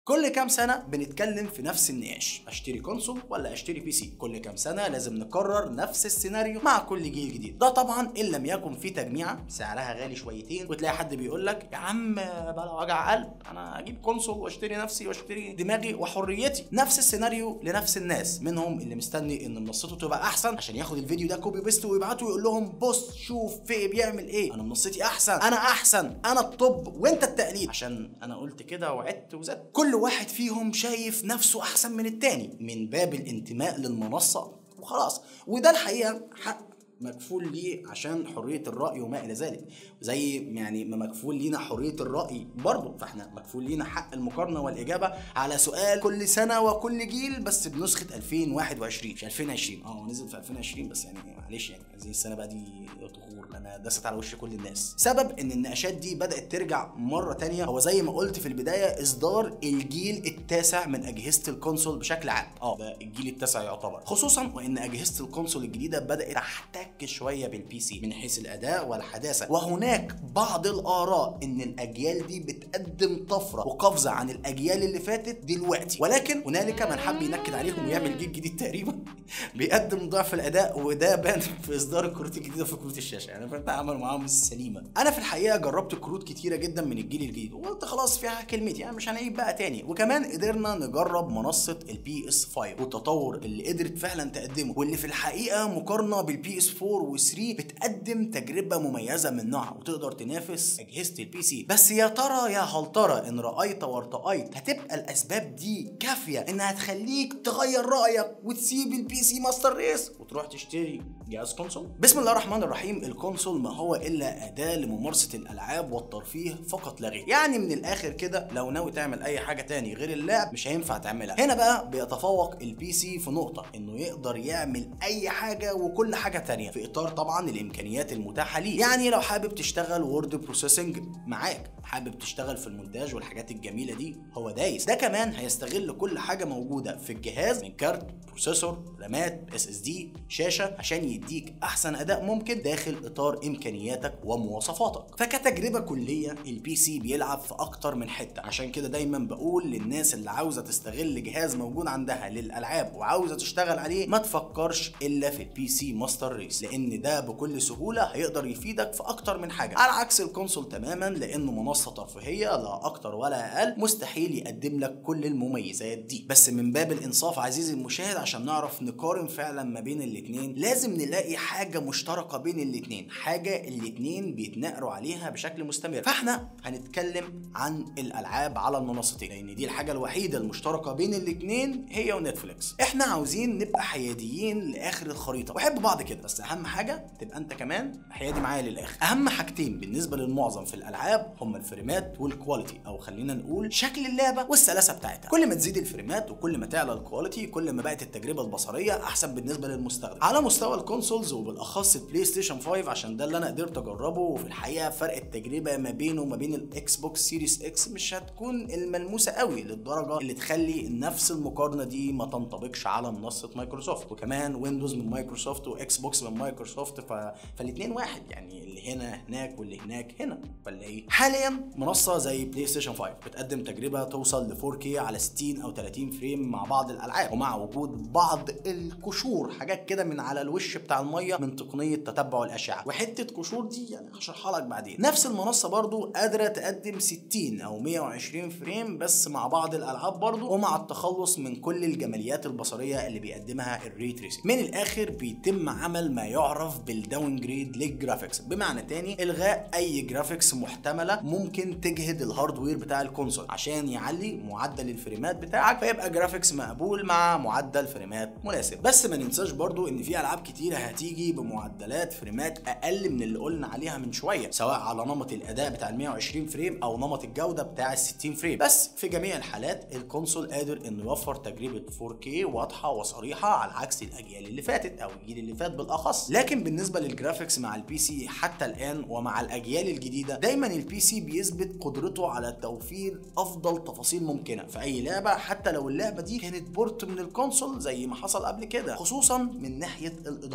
كل كام سنه بنتكلم في نفس النقاش اشتري كونسول ولا اشتري بي سي كل كام سنه لازم نكرر نفس السيناريو مع كل جيل جديد ده طبعا ان لم يكن في تجميعه سعرها غالي شويتين وتلاقي حد بيقول لك يا عم بلا وجع قلب انا اجيب كونسول واشتري نفسي واشتري دماغي وحريتي نفس السيناريو لنفس الناس منهم اللي مستني ان منصته تبقى احسن عشان ياخد الفيديو ده كوبي بيست ويبعته ويقول لهم بص شوف في بيعمل ايه انا منصتي احسن انا احسن انا الطب وانت التقليد عشان انا قلت كده وعدت وزدت كل واحد فيهم شايف نفسه احسن من التاني من باب الانتماء للمنصه وخلاص وده الحقيقه حق مكفول ليه عشان حريه الراي وما الى ذلك زي يعني ما مكفول لينا حريه الراي برضه فاحنا مكفول لينا حق المقارنه والاجابه على سؤال كل سنه وكل جيل بس بنسخه 2021 مش 2020 اه هو نزل في 2020 بس يعني معلش يعني هذه السنه بقى دي تغور انا دست على وش كل الناس سبب ان النقاشات دي بدات ترجع مره تانية هو زي ما قلت في البدايه اصدار الجيل التاسع من اجهزه الكونسول بشكل عام اه ده الجيل التاسع يعتبر خصوصا وان اجهزه الكونسول الجديده بدات تحتك شويه بالبي سي من حيث الاداء والحداثه وهناك بعض الاراء ان الاجيال دي بتقدم طفره وقفزه عن الاجيال اللي فاتت دلوقتي ولكن هنالك من حب ينكد عليهم ويعمل جيل جديد تقريبا بيقدم ضعف الاداء وده بان في اصدار الكروت الجديده في كروت الشاشه يعني بتعامل معاهم السليمه انا في الحقيقه جربت كروت كتيره جدا من الجيل الجديد وقلت خلاص فيها كلمتي يعني مش هنعيد بقى تاني وكمان قدرنا نجرب منصه البي اس 5 والتطور اللي قدرت فعلا تقدمه واللي في الحقيقه مقارنه بالبي اس 4 و3 بتقدم تجربه مميزه من نوعها وتقدر تنافس اجهزه البي سي بس يا ترى يا هل ترى ان رايت وارتأيت هتبقى الاسباب دي كافيه انها تخليك تغير رايك وتسيب البي سي ماستر ريس وتروح تشتري جهاز كونسول بسم الله الرحمن الرحيم الكونسول ما هو الا اداه لممارسه الالعاب والترفيه فقط لا غير يعني من الاخر كده لو ناوي تعمل اي حاجه تاني غير اللعب مش هينفع تعملها هنا بقى بيتفوق البي سي في نقطه انه يقدر يعمل اي حاجه وكل حاجه تانية في اطار طبعا الامكانيات المتاحه ليه يعني لو حابب تشتغل وورد بروسيسنج معاك حابب تشتغل في المونتاج والحاجات الجميله دي هو دايس ده كمان هيستغل كل حاجه موجوده في الجهاز من كارت بروسيسور رامات اس اس دي شاشه عشان يديك احسن اداء ممكن داخل اطار امكانياتك ومواصفاتك فكتجربه كليه البي سي بيلعب في اكتر من حته عشان كده دايما بقول للناس اللي عاوزه تستغل جهاز موجود عندها للالعاب وعاوزه تشتغل عليه ما تفكرش الا في البي سي ماستر ريس لان ده بكل سهوله هيقدر يفيدك في اكتر من حاجه على عكس الكونسول تماما لانه منصه ترفيهيه لا اكتر ولا اقل مستحيل يقدم لك كل المميزات دي بس من باب الانصاف عزيزي المشاهد عشان نعرف نقارن فعلا ما بين الاتنين لازم نلاقي حاجه مشتركه بين الاتنين حاجه الاتنين بيتناقروا عليها بشكل مستمر فاحنا هنتكلم عن الالعاب على المنصتين لان دي الحاجه الوحيده المشتركه بين الاتنين هي ونتفليكس احنا عاوزين نبقى حياديين لاخر الخريطه وحب بعض كده بس اهم حاجه تبقى انت كمان حيادي معايا للاخر اهم حاجتين بالنسبه للمعظم في الالعاب هما الفريمات والكواليتي او خلينا نقول شكل اللعبه والسلاسه بتاعتها كل ما تزيد الفريمات وكل ما تعلى الكواليتي كل ما بقت التجربه البصريه احسن بالنسبه للمستخدم على مستوى الكونسولز وبالاخص البلاي ستيشن 5 عشان ده اللي انا قدرت اجربه وفي الحقيقه فرق التجربه ما بينه وما بين الاكس بوكس سيريس اكس مش هتكون الملموسه قوي للدرجه اللي تخلي نفس المقارنه دي ما تنطبقش على منصه مايكروسوفت وكمان ويندوز من مايكروسوفت واكس بوكس من مايكروسوفت ف... فالاثنين واحد يعني اللي هنا هناك واللي هناك هنا ولا ايه حاليا منصه زي بلاي ستيشن 5 بتقدم تجربه توصل ل 4K على 60 او 30 فريم مع بعض الالعاب ومع وجود بعض القشور حاجات كده من على الوش بتاع الميه من تقنيه تتبع الاشعه وحته قشور دي يعني هشرحها لك بعدين نفس المنصه برضو قادره تقدم 60 او 120 فريم بس مع بعض الالعاب برضو ومع التخلص من كل الجماليات البصريه اللي بيقدمها الري تريسنج من الاخر بيتم عمل ما يعرف بالداون جريد للجرافيكس بمعنى تاني الغاء اي جرافيكس محتمله ممكن تجهد الهاردوير بتاع الكونسول عشان يعلي معدل الفريمات بتاعك فيبقى جرافيكس مقبول مع معدل فريمات مناسب بس ما ننساش برضو ان في العاب كتيره هتيجي بمعدلات فريمات اقل من اللي قلنا عليها من شويه سواء على نمط الاداء بتاع ال 120 فريم او نمط الجوده بتاع ال 60 فريم بس في جميع الحالات الكونسول قادر انه يوفر تجربه 4K واضحه وصريحه على عكس الاجيال اللي فاتت او الجيل اللي فات بالاخص لكن بالنسبه للجرافيكس مع البي سي حتى الان ومع الاجيال الجديده دايما البي سي بيثبت قدرته على توفير افضل تفاصيل ممكنه في اي لعبه حتى لو اللعبه دي كانت بورت من الكونسول زي ما حصل قبل كده خصوصا من ناحيه الاضاءه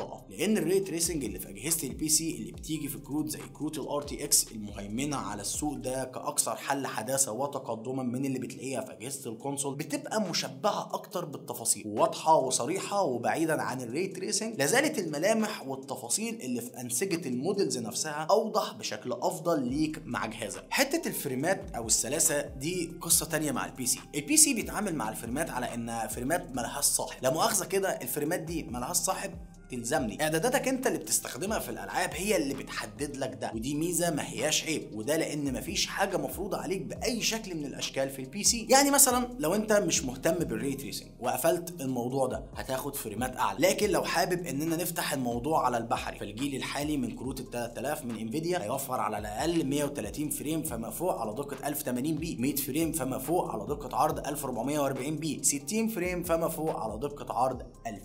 الاضاءه لان الري تريسنج اللي في اجهزه البي سي اللي بتيجي في كروت زي كروت الار تي اكس المهيمنه على السوق ده كاكثر حل حداثه وتقدما من اللي بتلاقيها في اجهزه الكونسول بتبقى مشبعه اكتر بالتفاصيل واضحه وصريحه وبعيدا عن الري تريسنج لازالت الملامح والتفاصيل اللي في انسجه المودلز نفسها اوضح بشكل افضل ليك مع جهازك حته الفريمات او السلاسه دي قصه تانية مع البي سي البي سي بيتعامل مع الفريمات على انها فريمات ملهاش صاحب لا مؤاخذه كده الفريمات دي ملهاش صاحب تلزمني اعداداتك انت اللي بتستخدمها في الالعاب هي اللي بتحدد لك ده ودي ميزه ما هياش عيب وده لان مفيش حاجه مفروضه عليك باي شكل من الاشكال في البي سي يعني مثلا لو انت مش مهتم بالري تريسنج وقفلت الموضوع ده هتاخد فريمات اعلى لكن لو حابب اننا نفتح الموضوع على البحري فالجيل الحالي من كروت ال 3000 من انفيديا هيوفر على الاقل 130 فريم فما فوق على دقه 1080 بي 100 فريم فما فوق على دقه عرض 1440 بي 60 فريم فما فوق على دقه عرض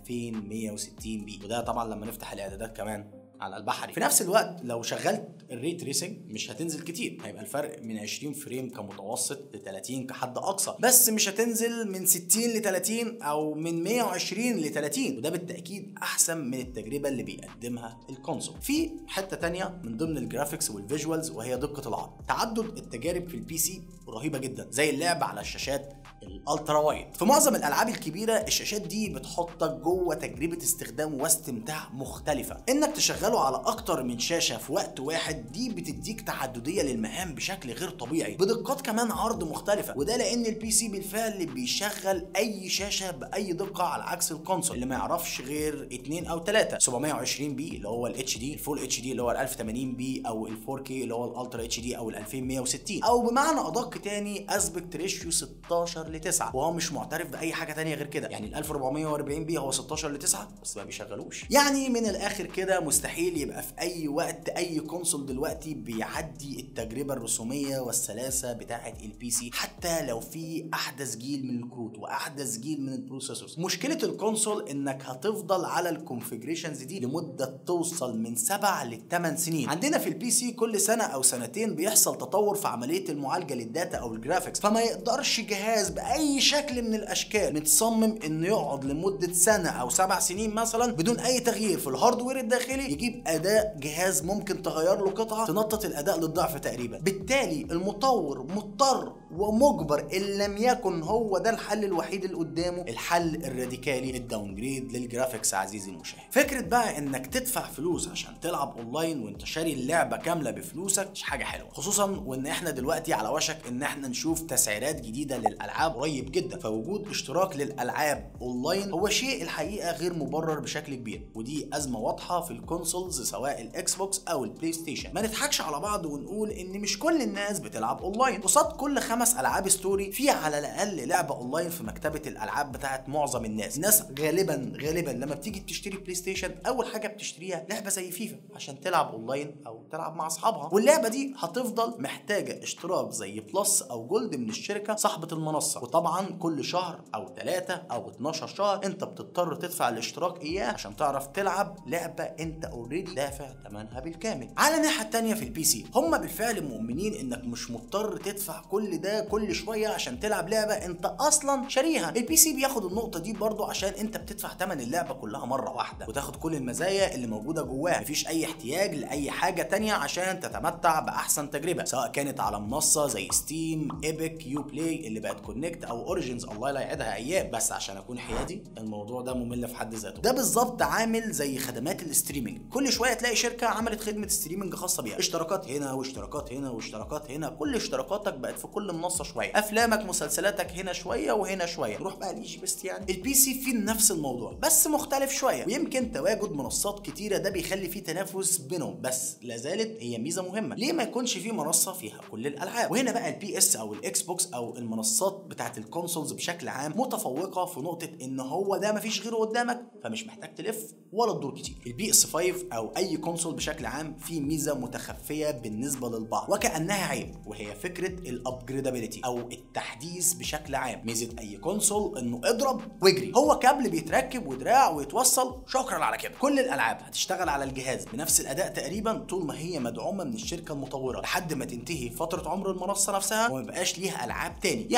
2160 بي وده طبعا لما نفتح الاعدادات كمان على البحري في نفس الوقت لو شغلت الري تريسنج مش هتنزل كتير هيبقى الفرق من 20 فريم كمتوسط ل 30 كحد اقصى بس مش هتنزل من 60 ل 30 او من 120 ل 30 وده بالتاكيد احسن من التجربه اللي بيقدمها الكونسول في حته تانية من ضمن الجرافيكس والفيجوالز وهي دقه العرض تعدد التجارب في البي سي رهيبه جدا زي اللعب على الشاشات الالترا وايد في معظم الالعاب الكبيره الشاشات دي بتحطك جوه تجربه استخدام واستمتاع مختلفه انك تشغله على اكتر من شاشه في وقت واحد دي بتديك تعدديه للمهام بشكل غير طبيعي بدقات كمان عرض مختلفه وده لان البي سي بالفعل بيشغل اي شاشه باي دقه على عكس الكونسول اللي ما يعرفش غير 2 او 3 720 بي اللي هو الاتش دي الفول اتش دي اللي هو ال 1080 بي او ال 4 كي اللي هو الالترا اتش دي او ال 2160 او بمعنى ادق تاني اسبكت ريشيو 16 ل 9 وهو مش معترف باي حاجه تانية غير كده يعني ال 1440 بي هو 16 ل 9 بس ما بيشغلوش يعني من الاخر كده مستحيل يبقى في اي وقت اي كونسول دلوقتي بيعدي التجربه الرسوميه والسلاسه بتاعه البي سي حتى لو في احدث جيل من الكروت واحدث جيل من البروسيسورز مشكله الكونسول انك هتفضل على الكونفيجريشنز دي لمده توصل من 7 ل 8 سنين عندنا في البي سي كل سنه او سنتين بيحصل تطور في عمليه المعالجه للداتا او الجرافيكس فما يقدرش جهاز باي شكل من الاشكال متصمم انه يقعد لمده سنه او سبع سنين مثلا بدون اي تغيير في الهاردوير الداخلي يجيب اداء جهاز ممكن تغير له قطعه تنطط الاداء للضعف تقريبا بالتالي المطور مضطر ومجبر ان لم يكن هو ده الحل الوحيد اللي قدامه الحل الراديكالي الداون جريد للجرافيكس عزيزي المشاهد فكره بقى انك تدفع فلوس عشان تلعب اونلاين وانت شاري اللعبه كامله بفلوسك مش حاجه حلوه خصوصا وان احنا دلوقتي على وشك ان احنا نشوف تسعيرات جديده للالعاب قريب جدا فوجود اشتراك للالعاب اونلاين هو شيء الحقيقه غير مبرر بشكل كبير ودي ازمه واضحه في الكونسولز سواء الاكس بوكس او البلاي ستيشن ما نضحكش على بعض ونقول ان مش كل الناس بتلعب اونلاين قصاد كل خمس العاب ستوري في على الاقل لعبه اونلاين في مكتبه الالعاب بتاعت معظم الناس الناس غالبا غالبا لما بتيجي تشتري بلاي ستيشن اول حاجه بتشتريها لعبه زي فيفا عشان تلعب اونلاين او تلعب مع اصحابها واللعبه دي هتفضل محتاجه اشتراك زي بلس او جولد من الشركه صاحبه المنصه وطبعا كل شهر او 3 او 12 شهر انت بتضطر تدفع الاشتراك اياه عشان تعرف تلعب لعبه انت اوريدي دافع ثمنها بالكامل على الناحيه الثانيه في البي سي هم بالفعل مؤمنين انك مش مضطر تدفع كل ده كل شويه عشان تلعب لعبه انت اصلا شاريها البي سي بياخد النقطه دي برضو عشان انت بتدفع ثمن اللعبه كلها مره واحده وتاخد كل المزايا اللي موجوده جواها مفيش اي احتياج لاي حاجه تانية عشان تتمتع باحسن تجربه سواء كانت على منصه زي ستيم ايبك يو بلاي اللي بقت كونكت او اوريجينز الله لا يعيدها ايام بس عشان اكون حيادي الموضوع ده ممل في حد ذاته ده بالظبط عامل زي خدمات الاستريمنج كل شويه تلاقي شركه عملت خدمه ستريمنج خاصه بيها اشتراكات هنا واشتراكات هنا واشتراكات هنا كل اشتراكاتك بقت في كل منصه شويه افلامك مسلسلاتك هنا شويه وهنا شويه نروح بقى ليجي بيست يعني البي سي فيه نفس الموضوع بس مختلف شويه ويمكن تواجد منصات كتيره ده بيخلي فيه تنافس بينهم بس لا زالت هي ميزه مهمه ليه ما يكونش فيه منصه فيها كل الالعاب وهنا بقى البي اس او الاكس بوكس او المنصات بتاعت الكونسولز بشكل عام متفوقه في نقطه ان هو ده مفيش غيره قدامك فمش محتاج تلف ولا تدور كتير البي اس 5 او اي كونسول بشكل عام فيه ميزه متخفيه بالنسبه للبعض وكانها عيب وهي فكره الابجريدابيلتي او التحديث بشكل عام ميزه اي كونسول انه اضرب واجري هو كابل بيتركب ودراع ويتوصل شكرا على كده كل الالعاب هتشتغل على الجهاز بنفس الاداء تقريبا طول ما هي مدعومه من الشركه المطوره لحد ما تنتهي فتره عمر المنصه نفسها وما يبقاش ليها العاب تاني يعني ما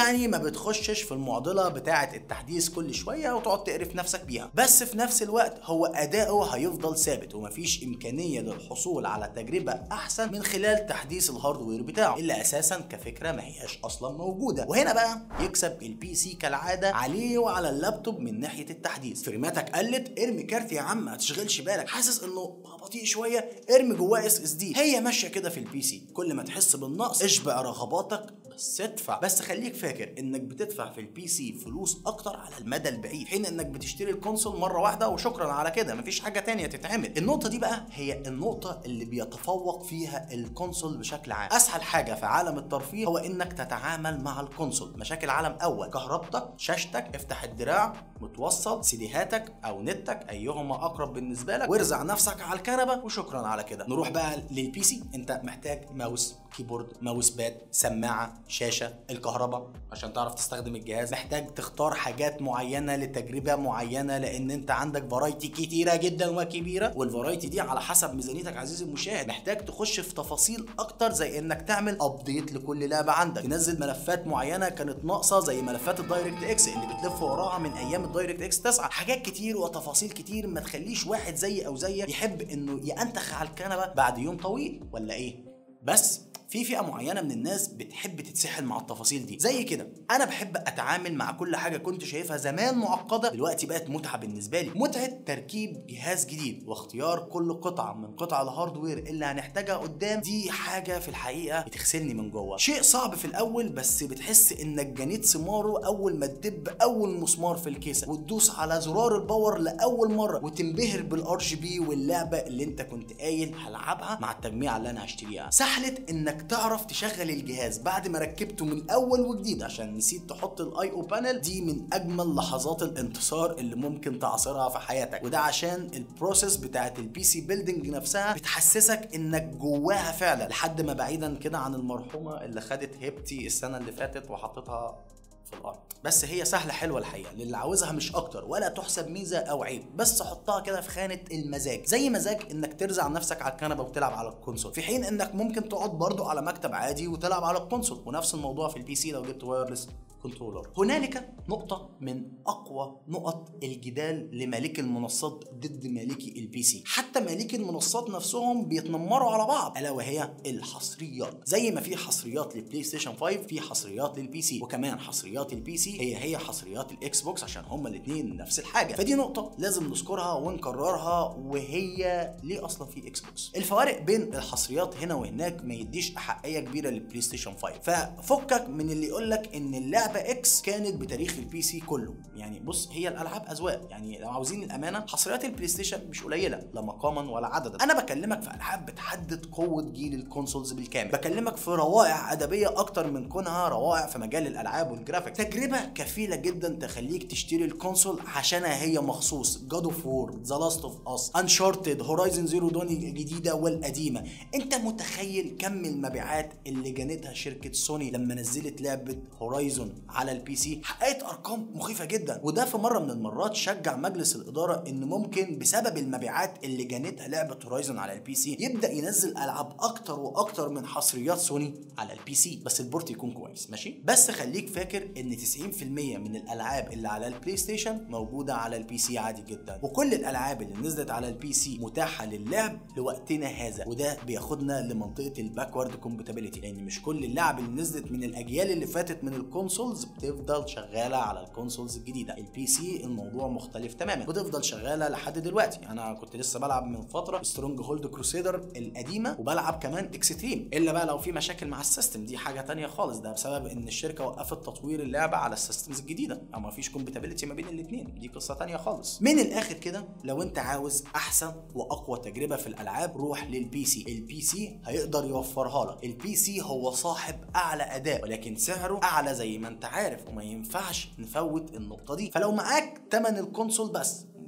بتخشش في المعضله بتاعه التحديث كل شويه وتقعد تقرف نفسك بيها بس في نفس الوقت هو اداؤه هيفضل ثابت ومفيش امكانيه للحصول على تجربه احسن من خلال تحديث الهاردوير بتاعه اللي اساسا كفكره ما هياش اصلا موجوده وهنا بقى يكسب البي سي كالعاده عليه وعلى اللابتوب من ناحيه التحديث فريماتك قلت ارمي كارت يا عم ما تشغلش بالك حاسس انه بطيء شويه ارمي جواه اس اس دي هي ماشيه كده في البي سي كل ما تحس بالنقص اشبع رغباتك بس ادفع بس خليك فاكر انك بتدفع في البي سي فلوس اكتر على المدى البعيد حين انك بتشتري الكونسول مره واحده وشكرا على كده مفيش حاجه تانية تتعمل النقطه دي بقى هي النقطه اللي بيتفوق فيها الكونسول بشكل عام اسهل حاجه في عالم الترفيه هو انك تتعامل مع الكونسول مشاكل عالم اول كهربتك شاشتك افتح الدراع متوصل سيديهاتك او نتك ايهما اقرب بالنسبه لك وارزع نفسك على الكنبه وشكرا على كده نروح بقى للبي سي انت محتاج ماوس كيبورد ماوس باد سماعه شاشه الكهرباء عشان تعرف تستخدم الجهاز محتاج تختار حاجات معينه لتجربه معينه لان انت عندك فرايتي كتيره جدا وكبيره والفرايتي دي على حسب ميزانيتك عزيزي المشاهد محتاج تخش في تفاصيل اكتر زي انك تعمل ابديت لكل لعبه عندك تنزل ملفات معينه كانت ناقصه زي ملفات الدايركت اكس اللي بتلف وراها من ايام الدايركت اكس 9 حاجات كتير وتفاصيل كتير ما تخليش واحد زي او زيك يحب انه ينتخ على الكنبه بعد يوم طويل ولا ايه بس في فئه معينه من الناس بتحب تتسحل مع التفاصيل دي زي كده انا بحب اتعامل مع كل حاجه كنت شايفها زمان معقده دلوقتي بقت متعه بالنسبه لي متعه تركيب جهاز جديد واختيار كل قطعه من قطع الهاردوير اللي هنحتاجها قدام دي حاجه في الحقيقه بتغسلني من جوه شيء صعب في الاول بس بتحس انك جنيت ثماره اول ما تدب اول مسمار في الكيسه وتدوس على زرار الباور لاول مره وتنبهر بالار جي بي واللعبه اللي انت كنت قايل هلعبها مع التجميعه اللي انا هشتريها سحله انك تعرف تشغل الجهاز بعد ما ركبته من اول وجديد عشان نسيت تحط الاي او بانل دي من اجمل لحظات الانتصار اللي ممكن تعصرها في حياتك وده عشان البروسيس بتاعت البي سي بيلدينج نفسها بتحسسك انك جواها فعلا لحد ما بعيدا كده عن المرحومه اللي خدت هيبتي السنه اللي فاتت وحطتها في الارض بس هي سهله حلوه الحقيقه للي عاوزها مش اكتر ولا تحسب ميزه او عيب بس حطها كده في خانه المزاج زي مزاج انك ترزع نفسك على الكنبه وتلعب على الكونسول في حين انك ممكن تقعد برضو على مكتب عادي وتلعب على الكونسول ونفس الموضوع في البي سي لو جبت وايرلس كنترولر هنالك نقطة من أقوى نقط الجدال لمالكي المنصات ضد مالكي البي سي حتى مالكي المنصات نفسهم بيتنمروا على بعض ألا وهي الحصريات زي ما في حصريات للبلاي ستيشن 5 في حصريات للبي سي وكمان حصريات البي سي هي هي حصريات الاكس بوكس عشان هما الاثنين نفس الحاجة فدي نقطة لازم نذكرها ونكررها وهي ليه أصلا في اكس بوكس الفوارق بين الحصريات هنا وهناك ما يديش أحقية كبيرة للبلاي ستيشن 5 ففكك من اللي يقول لك ان اللعبة لعبه اكس كانت بتاريخ البي سي كله يعني بص هي الالعاب اذواق يعني لو عاوزين الامانه حصريات البلاي ستيشن مش قليله لا مقاما ولا عددا انا بكلمك في العاب بتحدد قوه جيل الكونسولز بالكامل بكلمك في روائع ادبيه اكتر من كونها روائع في مجال الالعاب والجرافيك تجربه كفيله جدا تخليك تشتري الكونسول عشانها هي مخصوص جاد اوف وور ذا لاست اوف اس انشارتد هورايزن زيرو دون الجديده والقديمه انت متخيل كم المبيعات اللي جنتها شركه سوني لما نزلت لعبه هورايزون على البي سي حققت ارقام مخيفه جدا وده في مره من المرات شجع مجلس الاداره ان ممكن بسبب المبيعات اللي جنتها لعبه هورايزون على البي سي يبدا ينزل العاب اكتر واكتر من حصريات سوني على البي سي بس البورت يكون كويس ماشي بس خليك فاكر ان 90% من الالعاب اللي على البلاي ستيشن موجوده على البي سي عادي جدا وكل الالعاب اللي نزلت على البي سي متاحه للعب لوقتنا هذا وده بياخدنا لمنطقه الباكورد كومباتيبلتي لان مش كل اللعب اللي نزلت من الاجيال اللي فاتت من الكونسولز بتفضل شغاله على الكونسولز الجديده البي سي الموضوع مختلف تماما بتفضل شغاله لحد دلوقتي انا كنت لسه بلعب من فتره سترونج هولد كروسيدر القديمه وبلعب كمان اكستريم الا بقى لو في مشاكل مع السيستم دي حاجه تانية خالص ده بسبب ان الشركه وقفت تطوير اللعبه على السيستمز الجديده او ما فيش كومباتيبلتي ما بين الاثنين دي قصه تانية خالص من الاخر كده لو انت عاوز احسن واقوى تجربه في الالعاب روح للبي سي البي سي هيقدر يوفرها لك البي سي هو صاحب اعلى اداء ولكن سعره اعلى زي ما انت عارف وما ينفعش نفوت النقطه دي فلو معاك تمن الكونسول بس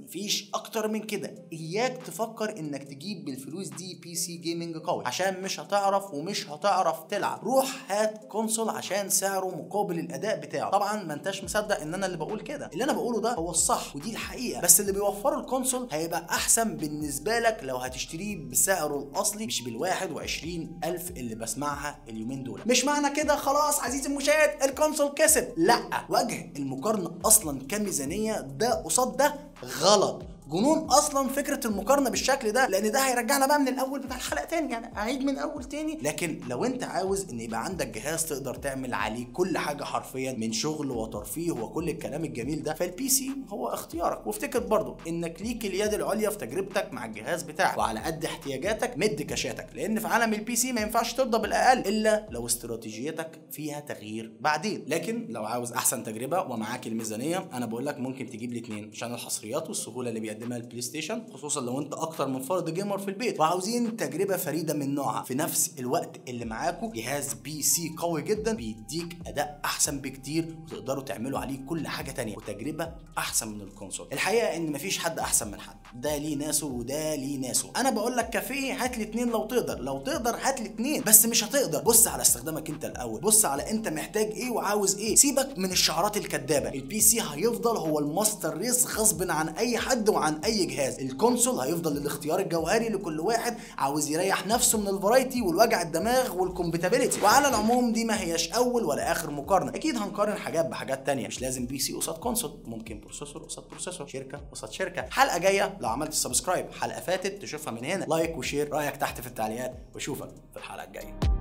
مفيش اكتر من كده اياك تفكر انك تجيب بالفلوس دي بي سي جيمنج قوي عشان مش هتعرف ومش هتعرف تلعب روح هات كونسول عشان سعره مقابل الاداء بتاعه طبعا ما انتش مصدق ان انا اللي بقول كده اللي انا بقوله ده هو الصح ودي الحقيقه بس اللي بيوفره الكونسول هيبقى احسن بالنسبه لك لو هتشتريه بسعره الاصلي مش بال 21 الف اللي بسمعها اليومين دول مش معنى كده خلاص عزيزي المشاهد الكونسول كسب لا وجه المقارنه اصلا كميزانيه ده قصاد ده غلط جنون اصلا فكره المقارنه بالشكل ده لان ده هيرجعنا بقى من الاول بتاع الحلقه تاني يعني اعيد من اول تاني لكن لو انت عاوز ان يبقى عندك جهاز تقدر تعمل عليه كل حاجه حرفيا من شغل وترفيه وكل الكلام الجميل ده فالبي سي هو اختيارك وافتكر برضو انك ليك اليد العليا في تجربتك مع الجهاز بتاعك وعلى قد احتياجاتك مد كشاتك لان في عالم البي سي ما ينفعش ترضى بالاقل الا لو استراتيجيتك فيها تغيير بعدين لكن لو عاوز احسن تجربه ومعاك الميزانيه انا بقول لك ممكن تجيب الاثنين عشان الحصريات والسهوله اللي بيقدمها البلاي ستيشن خصوصا لو انت اكتر من فرد جيمر في البيت وعاوزين تجربه فريده من نوعها في نفس الوقت اللي معاكم جهاز بي سي قوي جدا بيديك اداء احسن بكتير وتقدروا تعملوا عليه كل حاجه تانية وتجربه احسن من الكونسول الحقيقه ان مفيش حد احسن من حد ده ليه ناسه وده ليه ناسه انا بقول لك كافيه هات لي اتنين لو تقدر لو تقدر هات لي اتنين بس مش هتقدر بص على استخدامك انت الاول بص على انت محتاج ايه وعاوز ايه سيبك من الشعارات الكدابه البي سي هيفضل هو الماستر ريس غصب عن اي حد وعن اي جهاز الكونسول هيفضل الاختيار الجوهري لكل واحد عاوز يريح نفسه من الفرايتي والوجع الدماغ والكومباتيبيليتي وعلى العموم دي ما هياش اول ولا اخر مقارنه اكيد هنقارن حاجات بحاجات تانية مش لازم بي سي قصاد كونسول ممكن بروسيسور قصاد بروسيسور شركه قصاد شركه حلقه جايه لو عملت سبسكرايب حلقه فاتت تشوفها من هنا لايك وشير رايك تحت في التعليقات واشوفك في الحلقه الجايه